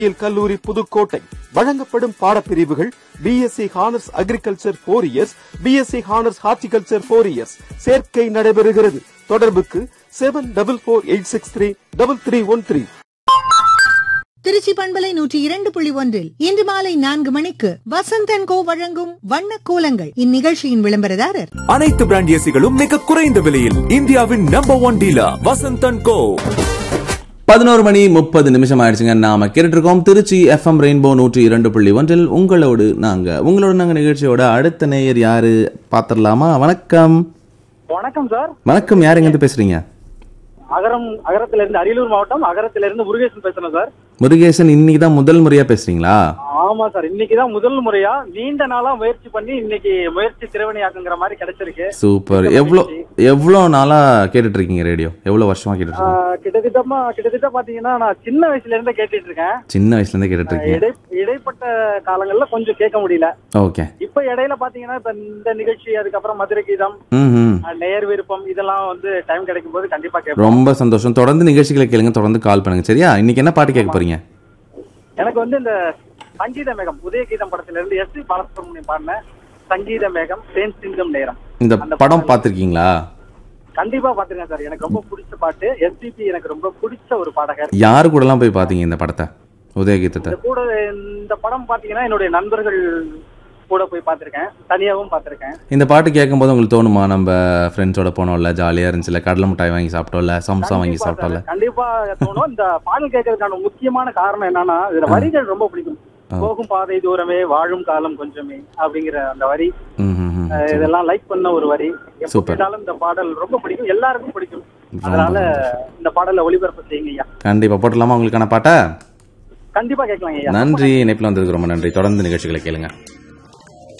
பொறியியல் கல்லூரி புதுக்கோட்டை வழங்கப்படும் பாடப்பிரிவுகள் BSc honours agriculture four years BSc honours horticulture four years சேர்க்கை நடைபெறுகிறது தொடர்புக்கு seven double four eight six three double three one three Trichy பண்பலை நூற்றி இரண்டு புள்ளி ஒன்றில் இன்று மாலை நான்கு மணிக்கு வசந்தன் கோ வழங்கும் வண்ண கோலங்கள் இந்நிகழ்ச்சியின் விளம்பரதாரர் அனைத்து பிராண்ட் ஏசிகளும் மிக குறைந்த விலையில் இந்தியாவின் number one dealer Vasanthan co பதினோரு மணி முப்பது நிமிஷம் ஆயிடுச்சுங்க நாம கேட்டுட்டு இருக்கோம் திருச்சி எஃப்எம் ரெயின்போ நூற்றி இரண்டு புள்ளி ஒன்றில் உங்களோடு நாங்க உங்களோட நாங்க நிகழ்ச்சியோட அடுத்த நேயர் யாரு பாத்திரலாமா வணக்கம் வணக்கம் சார் வணக்கம் யார் எங்க பேசுறீங்க அகரம் அகரத்துல இருந்து அரியலூர் மாவட்டம் அகரத்துல இருந்து முருகேசன் பேசுறேன் சார் முருகேசன் இன்னைக்கு தான் முதல் முறையா பேசுறீங்களா ஆமா சார் இன்னைக்கு தான் முதல் முறையா நீண்ட நாளா முயற்சி பண்ணி இன்னைக்கு முயற்சி திறவணியாக்குங்கிற மாதிரி கிடைச்சிருக்கு சூப்பர் எவ்வளோ எவ்வளோ நாளா கேட்டுட்டு இருக்கீங்க ரேடியோ எவ்வளோ வருஷமா கேட்டுட்டு இருக்கீங்க ஆஹ் கிட்டத்தட்டமா கிட்டத்தட்ட பாத்தீங்கன்னா நான் சின்ன வயசுல இருந்தே கேட்டுட்டு இருக்கேன் சின்ன வயசுல இருந்தே கேட்டுட்டு இருக்கீங்க இடை இடைப்பட்ட காலங்கள்ல கொஞ்சம் கேட்க முடியல ஓகே இப்ப இடையில பாத்தீங்கன்னா இப்ப இந்த நிகழ்ச்சி அதுக்கப்புறம் மதுரை கீதம் ம் ம் ஆஹ் நேர் விருப்பம் இதெல்லாம் வந்து டைம் கிடைக்கும் போது கண்டிப்பா கேட்போம் ரொம்ப சந்தோஷம் தொடர்ந்து நிகழ்ச்சிகளை கேளுங்க தொடர்ந்து கால் பண்ணுங்க சரியா இன்னைக்கு என்ன பாட்டு கேட்க போறீங்க எனக்கு வந்து இந்த சங்கீத மேகம் உதயகீதம் படத்துல இருந்து எஸ் பி பாலசுப்ரமணியம் பாடின சங்கீத மேகம் தேன் சிந்தும் நேரம் இந்த அந்த படம் பார்த்திருக்கீங்களா கண்டிப்பா பாத்துருக்கேன் சார் எனக்கு ரொம்ப பிடிச்ச பாட்டு எஸ்பிபி எனக்கு ரொம்ப பிடிச்ச ஒரு பாடகர் யாரு கூடலாம் போய் பார்த்தீங்க இந்த படத்தை உதயகீதத்தை இந்த கூட இந்த படம் பாத்தீங்கன்னா என்னுடைய நண்பர்கள் கூட போய் பார்த்திருக்கேன் தனியாவும் பார்த்திருக்கேன் இந்த பாட்டு கேட்கும்போது உங்களுக்கு தோணுமா நம்ம ஃப்ரெண்ட்ஸோட போனோம்ல ஜாலியா இருந்துச்சுல கடலை மிட்டாய் வாங்கி சாப்பிட்டோம்ல சம்சா வாங்கி கண்டிப்பா சாப்பிட்டோம்ல சார், கண்டிப்பா தோணும் இந்த பாடல் கேட்கறதுக்கான முக்கியமான காரணம் என்னன்னா இதுல வரிகள் ரொம்ப பிடிக்கும் போகும் பாதை தூரமே வாழும் காலம் கொஞ்சமே அப்படிங்கிற அந்த வரி ம், ம், ம். அஹ், இதெல்லாம் லைக் பண்ண ஒரு வரி எப்ப Super. கேட்டாலும் இந்த பாடல் ரொம்ப பிடிக்கும் எல்லாருக்கும் பிடிக்கும் ரொம்ப அதனால சந்தோஷம். இந்த பாடலை ஒளிபரப்பு செய்யுங்க ஐயா கண்டிப்பா போட்டுடலாமா உங்களுக்கான பாட்டை கண்டிப்பா கேட்கலாங்க ஐயா நன்றி இணைப்பில் வந்ததுக்கு ரொம்ப நன்றி தொடர்ந்து நிகழ்ச்சிகளை கேளுங்க